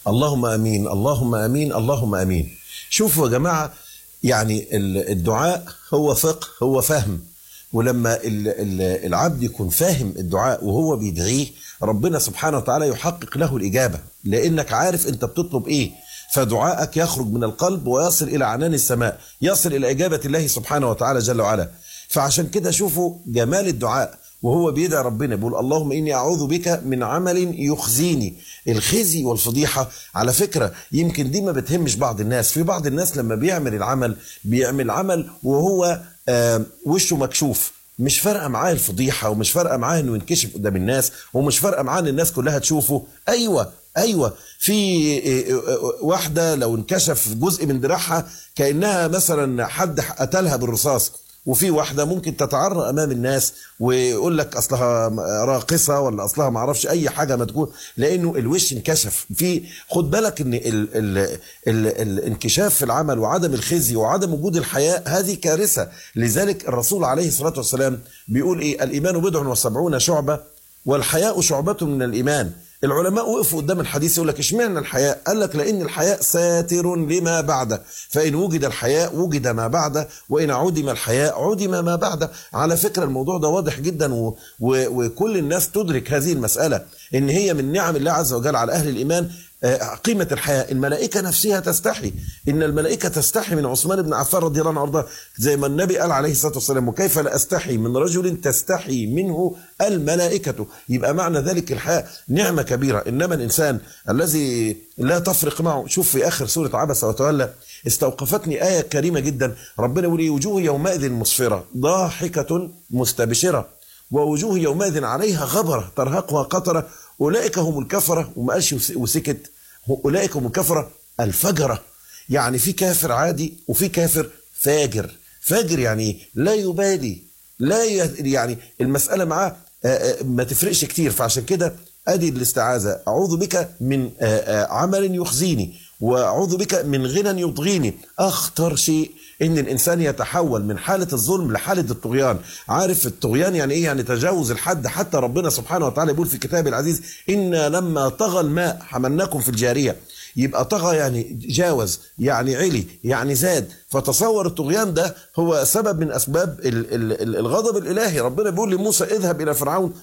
اللهم امين اللهم امين اللهم امين شوفوا يا جماعه يعني ال- الدعاء هو فقه هو فهم ولما ال- ال- العبد يكون فاهم الدعاء وهو بيدعيه ربنا سبحانه وتعالى يحقق له الاجابه لانك عارف انت بتطلب ايه فدعائك يخرج من القلب ويصل الى عنان السماء يصل الى اجابه الله سبحانه وتعالى جل وعلا فعشان كده شوفوا جمال الدعاء وهو بيدعي ربنا بيقول اللهم اني اعوذ بك من عمل يخزيني الخزي والفضيحه على فكره يمكن دي ما بتهمش بعض الناس في بعض الناس لما بيعمل العمل بيعمل عمل وهو آه وشه مكشوف مش فارقه معاه الفضيحه ومش فارقه معاه انه ينكشف قدام الناس ومش فارقه معاه ان الناس كلها تشوفه ايوه ايوه في إيه، واحده لو انكشف جزء من دراعها كانها مثلا حد قتلها بالرصاص وفي واحده ممكن تتعرى امام الناس ويقول لك اصلها راقصه ولا اصلها ما اعرفش اي حاجه ما تكون لانه الوش انكشف في خد بالك ان ال ال ال الانكشاف في العمل وعدم الخزي وعدم وجود الحياء هذه كارثه لذلك الرسول عليه الصلاه والسلام بيقول ايه الايمان بضع وسبعون شعبه والحياء شعبه من الايمان العلماء وقفوا قدام الحديث يقول لك اشمعنى الحياء؟ قال لك لان الحياء ساتر لما بعده، فان وجد الحياء وجد ما بعده، وان عدم الحياء عدم ما بعده، على فكره الموضوع ده واضح جدا و... و... وكل الناس تدرك هذه المساله ان هي من نعم الله عز وجل على اهل الايمان آه، قيمة الحياة الملائكة نفسها تستحي إن الملائكة تستحي من عثمان بن عفان رضي الله عنه وأرضاه زي ما النبي قال عليه الصلاة والسلام وكيف لا أستحي من رجل تستحي منه الملائكة يبقى معنى ذلك الحياة نعمة كبيرة إنما الإنسان الذي لا تفرق معه شوف في آخر سورة عبس وتولى استوقفتني آية كريمة جدا ربنا يقول إيه؟ وجوه يومئذ مسفرة ضاحكة مستبشرة ووجوه يومئذ عليها غبرة ترهقها قطرة أولئك هم الكفرة وما قالش وس- وسكت أولئك هم الكفرة الفجرة يعني في كافر عادي وفي كافر فاجر فاجر يعني إيه؟ لا يبالي لا ي- يعني المسألة معاه آه، آه، ما تفرقش كتير فعشان كده ادي الاستعاذة اعوذ بك من آه، آه، عمل يخزيني واعوذ بك من غنى يطغيني اخطر شيء ان الانسان يتحول من حاله الظلم لحاله الطغيان عارف الطغيان يعني ايه يعني تجاوز الحد حتى ربنا سبحانه وتعالى يقول في كتابه العزيز انا لما طغى الماء حملناكم في الجاريه يبقى طغى يعني جاوز يعني علي يعني زاد فتصور الطغيان ده هو سبب من اسباب ال- ال- ال- الغضب الالهي ربنا بيقول لموسى اذهب الى فرعون